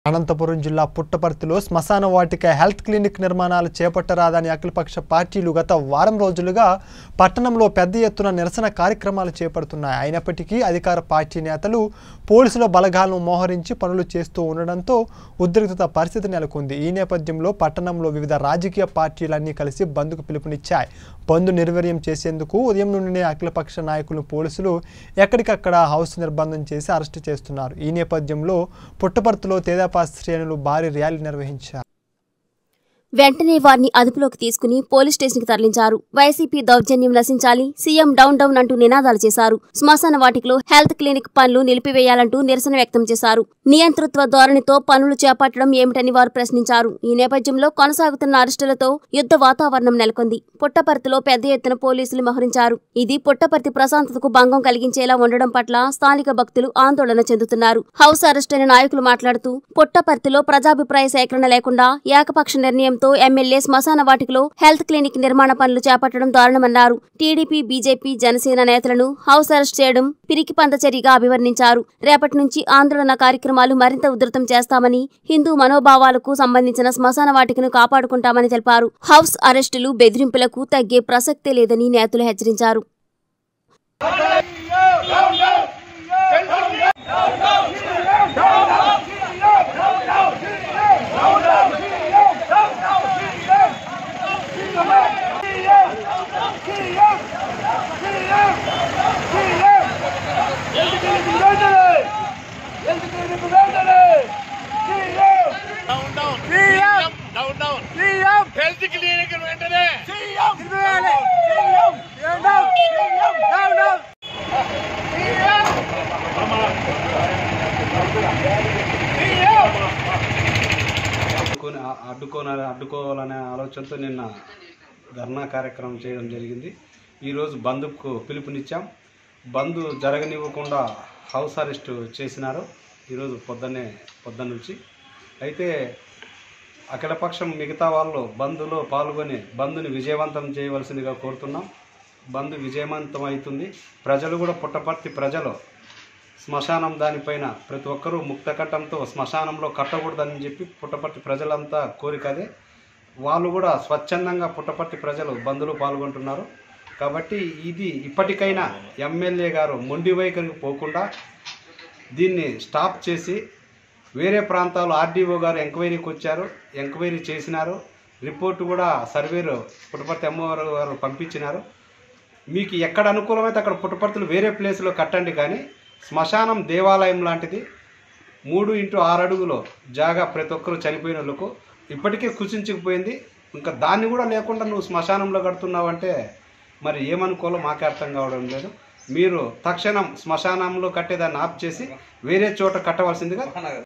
అనంతపురం జిల్లా పుట్టపర్తిలో శ్మశాన వాటిక హెల్త్ క్లినిక్ నిర్మాణాలు చేపట్టరాదని అఖిలపక్ష పార్టీలు గత వారం రోజులుగా పట్టణంలో పెద్ద ఎత్తున నిరసన కార్యక్రమాలు చేపడుతున్నాయి అయినప్పటికీ అధికార పార్టీ నేతలు పోలీసుల బలగాలను మోహరించి పనులు చేస్తూ ఉండడంతో ఉద్రిక్తత పరిస్థితి నెలకొంది ఈ నేపథ్యంలో పట్టణంలో వివిధ రాజకీయ పార్టీలన్నీ కలిసి బంద్కు పిలుపునిచ్చాయి బంద్ నిర్వీర్యం చేసేందుకు ఉదయం నుండినే అఖిలపక్ష నాయకులు పోలీసులు ఎక్కడికక్కడ హౌస్ నిర్బంధం చేసి అరెస్టు చేస్తున్నారు ఈ నేపథ్యంలో పుట్టపర్తిలో తేదాపా శ్రేణులు భారీ ర్యాలీ నిర్వహించారు వెంటనే వారిని అదుపులోకి తీసుకుని పోలీస్ స్టేషన్కి తరలించారు వైసీపీ దౌర్జన్యం నశించాలి సీఎం డౌన్ డౌన్ అంటూ నినాదాలు చేశారు శ్మశాన వాటికలో హెల్త్ క్లినిక్ పనులు నిలిపివేయాలంటూ నిరసన వ్యక్తం చేశారు నియంతృత్వ ధోరణితో పనులు చేపట్టడం ఏమిటని వారు ప్రశ్నించారు ఈ నేపథ్యంలో కొనసాగుతున్న అరెస్టులతో యుద్ధ వాతావరణం నెలకొంది పుట్టపర్తిలో పెద్ద ఎత్తున పోలీసులు మోహరించారు ఇది పుట్టపర్తి ప్రశాంతతకు భంగం కలిగించేలా ఉండడం పట్ల స్థానిక భక్తులు ఆందోళన చెందుతున్నారు హౌస్ అరెస్ట్ అయిన నాయకులు మాట్లాడుతూ పుట్టపర్తిలో ప్రజాభిప్రాయ సేకరణ లేకుండా ఏకపక్ష నిర్ణయంతో ఎమ్మెల్యే శ్మశాన వాటికలో హెల్త్ క్లినిక్ నిర్మాణ పనులు చేపట్టడం దారుణమన్నారు టీడీపీ బీజేపీ జనసేన నేతలను హౌస్ అరెస్ట్ చేయడం పిరికి పంత చర్యగా అభివర్ణించారు రేపటి నుంచి ఆందోళన కార్యక్రమాలు మరింత ఉధృతం చేస్తామని హిందూ మనోభావాలకు సంబంధించిన శ్మశాన వాటికను కాపాడుకుంటామని తెలిపారు హౌస్ అరెస్టులు బెదిరింపులకు తగ్గే ప్రసక్తే లేదని నేతలు హెచ్చరించారు down down CM down down CM health clinic వెంటనే CM CM down CM down down అడ్డుకొని అడ్డుకోన అడ్డుకోవాలనే ఆలోచనతో నిన్న ధర్నా కార్యక్రమం చేయడం జరిగింది ఈరోజు బంద్కు పిలుపునిచ్చాం బంద్ జరగనివ్వకుండా హౌస్ అరెస్ట్ చేసినారు ఈరోజు పొద్దున్నే పొద్దున్న నుంచి అయితే అఖిలపక్షం మిగతా వాళ్ళు బంద్లో పాల్గొని బంద్ని విజయవంతం చేయవలసిందిగా కోరుతున్నాం బంద్ విజయవంతం అవుతుంది ప్రజలు కూడా పుట్టపర్తి ప్రజలు శ్మశానం దానిపైన ప్రతి ఒక్కరూ ముక్తకట్టంతో శ్మశానంలో కట్టకూడదని చెప్పి పుట్టపర్తి ప్రజలంతా కోరిక అదే వాళ్ళు కూడా స్వచ్ఛందంగా పుట్టపర్తి ప్రజలు బంధులు పాల్గొంటున్నారు కాబట్టి ఇది ఇప్పటికైనా ఎమ్మెల్యే గారు మొండి వైఖరికి పోకుండా దీన్ని స్టాప్ చేసి వేరే ప్రాంతాలు ఆర్డీఓ గారు ఎంక్వైరీకి వచ్చారు ఎంక్వైరీ చేసినారు రిపోర్టు కూడా సర్వేరు పుట్టపర్తి అమ్మవారు గారు పంపించినారు మీకు ఎక్కడ అనుకూలమైతే అక్కడ పుట్టపర్తులు వేరే ప్లేస్లో కట్టండి కానీ శ్మశానం దేవాలయం లాంటిది మూడు ఇంటూ ఆరు అడుగులో జాగా ప్రతి ఒక్కరు చనిపోయిన వాళ్ళకు ఇప్పటికే కుసించుకుపోయింది ఇంకా దాన్ని కూడా లేకుండా నువ్వు శ్మశానంలో కడుతున్నావంటే మరి ఏమనుకోవాలో మాకే అర్థం కావడం లేదు మీరు తక్షణం శ్మశానంలో కట్టేదాన్ని ఆఫ్ చేసి వేరే చోట కట్టవలసిందిగా